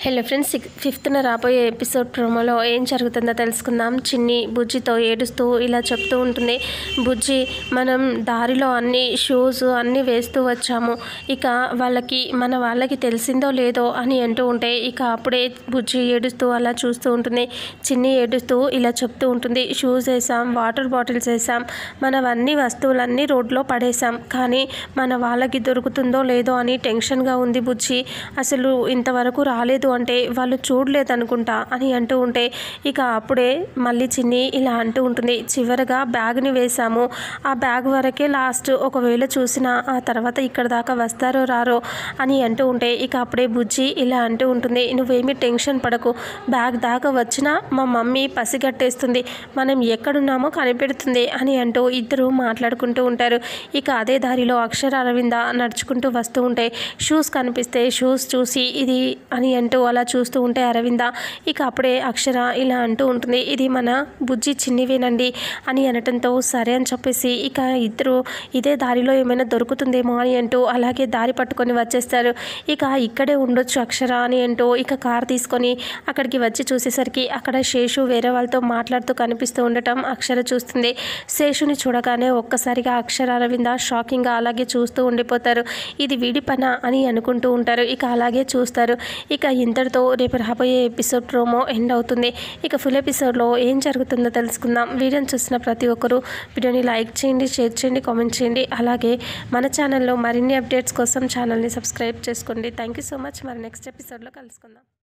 hello friends sick ఫిఫ్త్న రాబోయే episode ప్రోమోలో ఏం జరుగుతుందో తెలుసుకుందాం చిన్ని బుజ్జితో ఏడుస్తూ ఇలా చెప్తూ ఉంటుంది బుజ్జి మనం దారిలో అన్ని షూస్ అన్నీ వేస్తూ వచ్చాము ఇక వాళ్ళకి మన వాళ్ళకి తెలిసిందో లేదో అని అంటూ ఉంటే ఇక అప్పుడే బుజ్జి ఏడుస్తూ అలా చూస్తూ ఉంటుంది చిన్ని ఏడుస్తూ ఇలా చెప్తూ ఉంటుంది షూస్ వేసాం వాటర్ బాటిల్స్ వేసాం మనవన్నీ వస్తువులన్నీ రోడ్లో పడేసాం కానీ మన వాళ్ళకి దొరుకుతుందో లేదో అని టెన్షన్గా ఉంది బుజ్జి అసలు ఇంతవరకు రాలేదు అంటే వాళ్ళు చూడలేదు అనుకుంటా అని అంటూ ఉంటే ఇక అప్పుడే మళ్ళీ చిన్ని ఇలా అంటూ ఉంటుంది చివరగా బ్యాగ్ని వేశాము ఆ బ్యాగ్ వరకే లాస్ట్ ఒకవేళ చూసినా ఆ తర్వాత ఇక్కడ దాకా వస్తారో రారో అని అంటూ ఉంటే ఇక అప్పుడే బుజ్జి ఇలా అంటూ ఉంటుంది నువ్వేమీ టెన్షన్ పడకు బ్యాగ్ దాకా వచ్చినా మా మమ్మీ పసిగట్టేస్తుంది మనం ఎక్కడున్నామో కనిపెడుతుంది అని అంటూ ఇద్దరు మాట్లాడుకుంటూ ఉంటారు ఇక అదే దారిలో అక్షర అరవింద నడుచుకుంటూ వస్తూ ఉంటే షూస్ కనిపిస్తే షూస్ చూసి ఇది అని అంటూ అలా చూస్తూ ఉంటే అరవింద ఇక అప్పుడే అక్షర ఇలా అంటూ ఉంటుంది ఇది మన బుజ్జి చిన్నివేనండి అని అనటంతో సరే అని చెప్పేసి ఇక ఇద్దరు ఇదే దారిలో ఏమైనా దొరుకుతుందేమో అని అంటూ అలాగే దారి పట్టుకొని వచ్చేస్తారు ఇక ఇక్కడే ఉండొచ్చు అక్షర అని అంటూ ఇక కార్ తీసుకొని అక్కడికి వచ్చి చూసేసరికి అక్కడ శేషు వేరే వాళ్ళతో మాట్లాడుతూ కనిపిస్తూ ఉండటం అక్షర చూస్తుంది శేషుని చూడగానే ఒక్కసారిగా అక్షర అరవింద షాకింగ్గా అలాగే చూస్తూ ఉండిపోతారు ఇది వీడి పన అని అనుకుంటూ ఉంటారు ఇక అలాగే చూస్తారు ఇక ఇంతటితో రేపు రాబోయే ఎపిసోడ్ ప్రోమో ఎండ్ అవుతుంది ఇక ఫుల్ ఎపిసోడ్లో ఏం జరుగుతుందో తెలుసుకుందాం వీడియోని చూసిన ప్రతి ఒక్కరూ వీడియోని లైక్ చేయండి షేర్ చేయండి కామెంట్ చేయండి అలాగే మన ఛానల్లో మరిన్ని అప్డేట్స్ కోసం ఛానల్ని సబ్స్క్రైబ్ చేసుకోండి థ్యాంక్ యూ సో మచ్ మరి నెక్స్ట్ ఎపిసోడ్లో కలుసుకుందాం